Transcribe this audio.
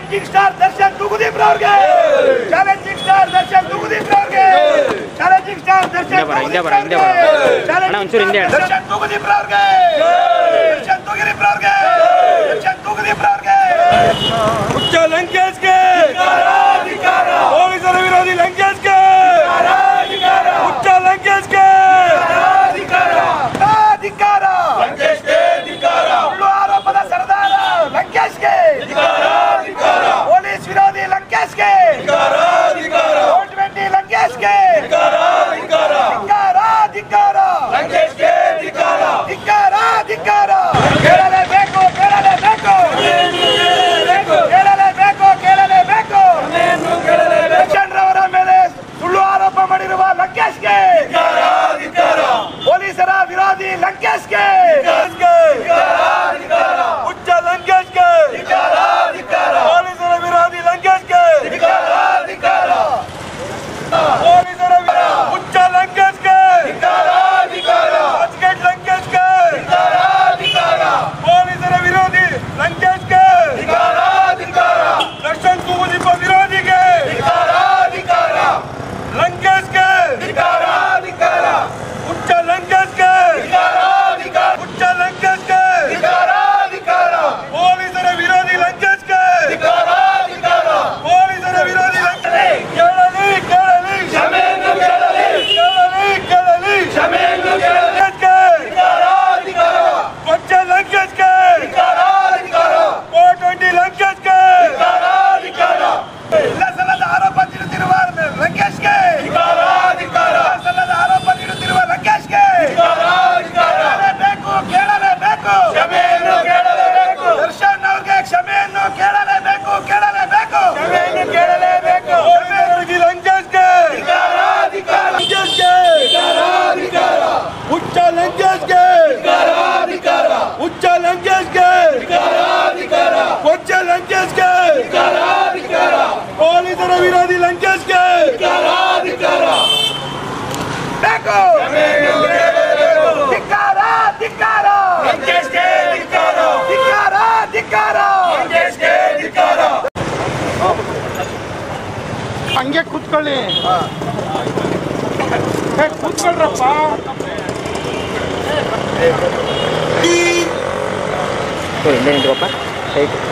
Challenging star Darshan Thoogudeep ಅವ್ರಿಗೆ challenging star Darshan Thoogudeep ಅವ್ರಿಗೆ challenging star Darshan ಹಿಂದೆ ಬರ, ಹಿಂದೆ ಬರ, ಹಿಂದೆ ಬರ. ಅಣ್ಣ, ಒಂಚೂರು ಹಿಂದೆ ಹೇಳು. ದರ್ಶನ್ ತುಗುದೀಪ್ ಅವ್ರಿಗೆ ದರ್ಶನ್ ತುಗುದೀಪ್ ಅವ್ರಿಗೆ ದರ್ಶನ್ ತುಗುದೀಪ್ ಅವ್ರಿಗೆ ಹುಚ್ಚ ಲಂಕೇಶ್ಗೆ ಪೊಲೀಸರ ವಿರೋಧಿ ಲಂಕೇಶ್ಗೆ ಹುಚ್ಚ ಲಂಕೇಶ್ಗೆ ಧಿಕ್ಕಾರ ಸುಳ್ಳು ಆರೋಪದ ಸರದಾರ ಲಂಕೇಶ್ಗೆ ಪೊಲೀಸ್ ವಿರೋಧಿ ಲಂಕೇಶ್ಗೆ ವೋಟ್ ಟ್ವೆಂಟಿ ಲಂಕೇಶ್ಗೆ ಧಿಕ್ಕಾರ ಧಿಕ್ಕಾರ ಧಿಕ್ಕಾರ ಧಿಕ್ಕಾರ ಕೇಳಲೇಬೇಕು ಕೇಳಲೇಬೇಕು ಕೇಳಲೇಬೇಕು ಕೇಳಲೇಬೇಕು ದರ್ಶನ್ ರವರ ಮೇಲೆ ಸುಳ್ಳು ಆರೋಪ ಮಾಡಿರುವ ಲಂಕೇಶ್ಗೆ ಪೊಲೀಸರ ವಿರೋಧಿ ಲಂಕೇಶ್ಗೆ ಹುಚ್ಚ ಲಂಕೇಶ್ಗೆ ಪೊಲೀಸರ ವಿರೋಧಿ ಲಂಕೇಶ್ಗೆ ಪೊಲೀಸರ ವಿರೋ- ಹುಚ್ಚ ಲಂಕೇಶ್ಗೆ ರಾಜ್ಗೇಟ್ ಲಂಕೇಶ್ಗೆ ಪೊಲೀಸರ ವಿರೋಧಿ ಲಂಕೇಶ್ಗೆ ದರ್ಶನ್ ಕುಮುದೀಪ ವಿರೋಧಿಗೆ ಲಂಕೇಶ್ಗೆ ಹುಚ್ಚ ಲಂಕೇಶ್ಗೆ ಹುಚ್ಚ ಲಂಕೇಶ್ಗೆ ಪೊಲೀಸರ ವಿರೋಧಿ ಲಂಕೇಶ್ಗೆ ಪೊಲೀಸರ ವಿರೋಧಿ ಲಂಕೇಶ್ ಕೇಳಲಿ ಕೇಳಲಿ ಕೇಳಲಿ ಕೇಳಲಿ ಲಂಕೇಶ್ಗೆ ಹುಚ್ಚ ಲಂಕೇಶ್ಗೆ ಫೋರ್ ಟ್ವೆಂಟಿ ಲಂಕೇಶ್ಗೆ ಇಲ್ಲ ಸಲ್ಲದ ಆರೋಪ ನೀಡುತ್ತಿರುವ ಲಂಕೇಶ್ಗೆ ಇಲ್ಲ ಸಲ್ಲದ ಆರೋಪ ನೀಡುತ್ತಿರುವ ಲಂಕೇಶ್ಗೆ ಕೇಳಲೇಬೇಕು ಕೇಳಲೇಬೇಕು ದರ್ಶನ್ ಅವ್ರಿಗೆ ಕ್ಷಮೆಯನ್ನು ಕೇಳಲೇಬೇಕು ಕೇಳಲೇಬೇಕು ಕೇಳಲೇಬೇಕು ವಿರೋಧಿ ಲಂಕೇಶ್ಗೆ ಲಂಕೇಶ್ಗೆ ಹುಚ್ಚ ಲಂಕೇಶ್ಗೆ ಹುಚ್ಚ ಲಂಕೇಶ್ಗೆ ಕೊಚ್ಚ ಲಂಕೇಶ್ಗೆ ಪೊಲೀಸರ ವಿರೋಧಿ ಲಂಕೇಶ್ಗೆ ಬೇಕು ಧಿಕ್ಕಾರ ಧಿಕ್ಕಾರ ಧಿಕ್ಕಾರ ಧಿಕ್ಕಾರ ಹಂಗೆ ಕೂತ್ಕೊಳ್ಳಿ ಏ, ಕೂತ್ಕೊಳ್ರಪ್ಪ ಹಿಂದೆ ನಿಂತ್ಕೊಪ್ಪ ಸೈಟ್